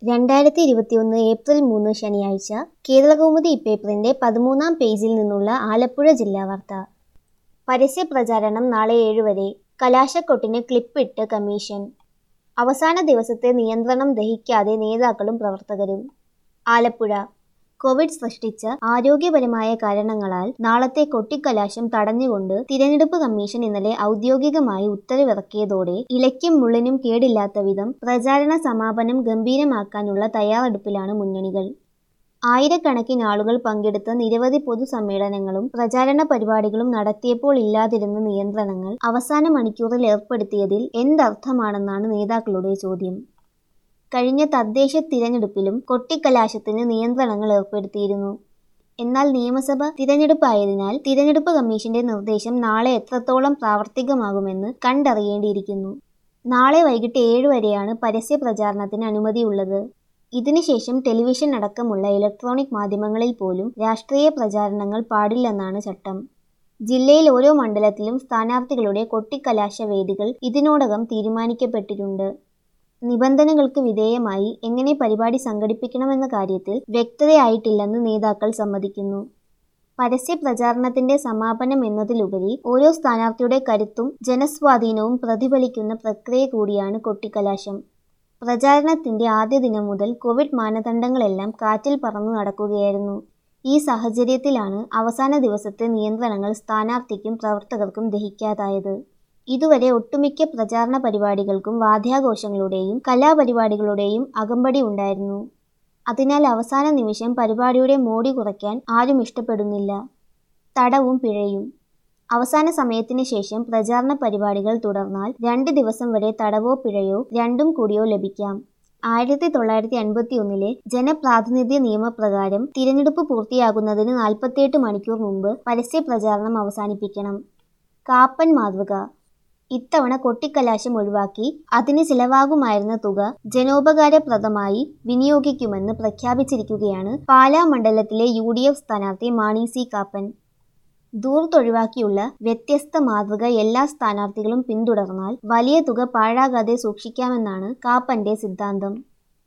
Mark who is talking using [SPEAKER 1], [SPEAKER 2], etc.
[SPEAKER 1] രണ്ടായിരത്തി ഇരുപത്തിയൊന്ന് ഏപ്രിൽ മൂന്ന് ശനിയാഴ്ച കേരളകൗമുദി ഇപ്പേപ്പറിന്റെ പതിമൂന്നാം പേജിൽ നിന്നുള്ള ആലപ്പുഴ ജില്ലാ വാർത്ത പരസ്യ പ്രചാരണം നാളെ ഏഴ് വരെ കലാശക്കൊട്ടിന് ക്ലിപ്പിട്ട് കമ്മീഷൻ അവസാന ദിവസത്തെ നിയന്ത്രണം ദഹിക്കാതെ നേതാക്കളും പ്രവർത്തകരും ആലപ്പുഴ കോവിഡ് സൃഷ്ടിച്ച ആരോഗ്യപരമായ കാരണങ്ങളാൽ നാളത്തെ കൊട്ടിക്കലാശം തടഞ്ഞുകൊണ്ട് തിരഞ്ഞെടുപ്പ് കമ്മീഷൻ ഇന്നലെ ഔദ്യോഗികമായി ഉത്തരവിറക്കിയതോടെ ഇലയ്ക്കും മുള്ളിനും കേടില്ലാത്ത വിധം പ്രചാരണ സമാപനം ഗംഭീരമാക്കാനുള്ള തയ്യാറെടുപ്പിലാണ് മുന്നണികൾ ആയിരക്കണക്കിന് ആളുകൾ പങ്കെടുത്ത നിരവധി പൊതുസമ്മേളനങ്ങളും പ്രചാരണ പരിപാടികളും നടത്തിയപ്പോൾ ഇല്ലാതിരുന്ന നിയന്ത്രണങ്ങൾ അവസാന മണിക്കൂറിൽ ഏർപ്പെടുത്തിയതിൽ എന്തർത്ഥമാണെന്നാണ് നേതാക്കളുടെ ചോദ്യം കഴിഞ്ഞ തദ്ദേശ തിരഞ്ഞെടുപ്പിലും കൊട്ടിക്കലാശത്തിന് നിയന്ത്രണങ്ങൾ ഏർപ്പെടുത്തിയിരുന്നു എന്നാൽ നിയമസഭ തിരഞ്ഞെടുപ്പായതിനാൽ തിരഞ്ഞെടുപ്പ് കമ്മീഷന്റെ നിർദ്ദേശം നാളെ എത്രത്തോളം പ്രാവർത്തികമാകുമെന്ന് കണ്ടറിയേണ്ടിയിരിക്കുന്നു നാളെ വൈകിട്ട് ഏഴ് വരെയാണ് പരസ്യ പ്രചാരണത്തിന് അനുമതിയുള്ളത് ഇതിനുശേഷം ടെലിവിഷൻ അടക്കമുള്ള ഇലക്ട്രോണിക് മാധ്യമങ്ങളിൽ പോലും രാഷ്ട്രീയ പ്രചാരണങ്ങൾ പാടില്ലെന്നാണ് ചട്ടം ജില്ലയിൽ ഓരോ മണ്ഡലത്തിലും സ്ഥാനാർത്ഥികളുടെ കൊട്ടിക്കലാശ വേദികൾ ഇതിനോടകം തീരുമാനിക്കപ്പെട്ടിട്ടുണ്ട് നിബന്ധനകൾക്ക് വിധേയമായി എങ്ങനെ പരിപാടി സംഘടിപ്പിക്കണമെന്ന കാര്യത്തിൽ വ്യക്തതയായിട്ടില്ലെന്ന് നേതാക്കൾ സമ്മതിക്കുന്നു പരസ്യ പ്രചാരണത്തിന്റെ സമാപനം എന്നതിലുപരി ഓരോ സ്ഥാനാർത്ഥിയുടെ കരുത്തും ജനസ്വാധീനവും പ്രതിഫലിക്കുന്ന പ്രക്രിയ കൂടിയാണ് കൊട്ടിക്കലാശം പ്രചാരണത്തിന്റെ ആദ്യ ദിനം മുതൽ കോവിഡ് മാനദണ്ഡങ്ങളെല്ലാം കാറ്റിൽ പറന്നു നടക്കുകയായിരുന്നു ഈ സാഹചര്യത്തിലാണ് അവസാന ദിവസത്തെ നിയന്ത്രണങ്ങൾ സ്ഥാനാർത്ഥിക്കും പ്രവർത്തകർക്കും ദഹിക്കാതായത് ഇതുവരെ ഒട്ടുമിക്ക പ്രചാരണ പരിപാടികൾക്കും വാദ്യാഘോഷങ്ങളുടെയും കലാപരിപാടികളുടെയും അകമ്പടി ഉണ്ടായിരുന്നു അതിനാൽ അവസാന നിമിഷം പരിപാടിയുടെ മോടി കുറയ്ക്കാൻ ആരും ഇഷ്ടപ്പെടുന്നില്ല തടവും പിഴയും അവസാന സമയത്തിന് ശേഷം പ്രചാരണ പരിപാടികൾ തുടർന്നാൽ രണ്ട് ദിവസം വരെ തടവോ പിഴയോ രണ്ടും കൂടിയോ ലഭിക്കാം ആയിരത്തി തൊള്ളായിരത്തി അൻപത്തി ഒന്നിലെ ജനപ്രാതിനിധ്യ നിയമപ്രകാരം തിരഞ്ഞെടുപ്പ് പൂർത്തിയാകുന്നതിന് നാൽപ്പത്തിയെട്ട് മണിക്കൂർ മുമ്പ് പരസ്യ പ്രചാരണം അവസാനിപ്പിക്കണം കാപ്പൻ മാതൃക ഇത്തവണ കൊട്ടിക്കലാശം ഒഴിവാക്കി അതിന് ചിലവാകുമായിരുന്ന തുക ജനോപകാരപ്രദമായി വിനിയോഗിക്കുമെന്ന് പ്രഖ്യാപിച്ചിരിക്കുകയാണ് പാലാ മണ്ഡലത്തിലെ യു ഡി എഫ് സ്ഥാനാർത്ഥി മാണി സി കാപ്പൻ ദൂർത്തൊഴിവാക്കിയുള്ള വ്യത്യസ്ത മാതൃക എല്ലാ സ്ഥാനാർത്ഥികളും പിന്തുടർന്നാൽ വലിയ തുക പാഴാകാതെ സൂക്ഷിക്കാമെന്നാണ് കാപ്പന്റെ സിദ്ധാന്തം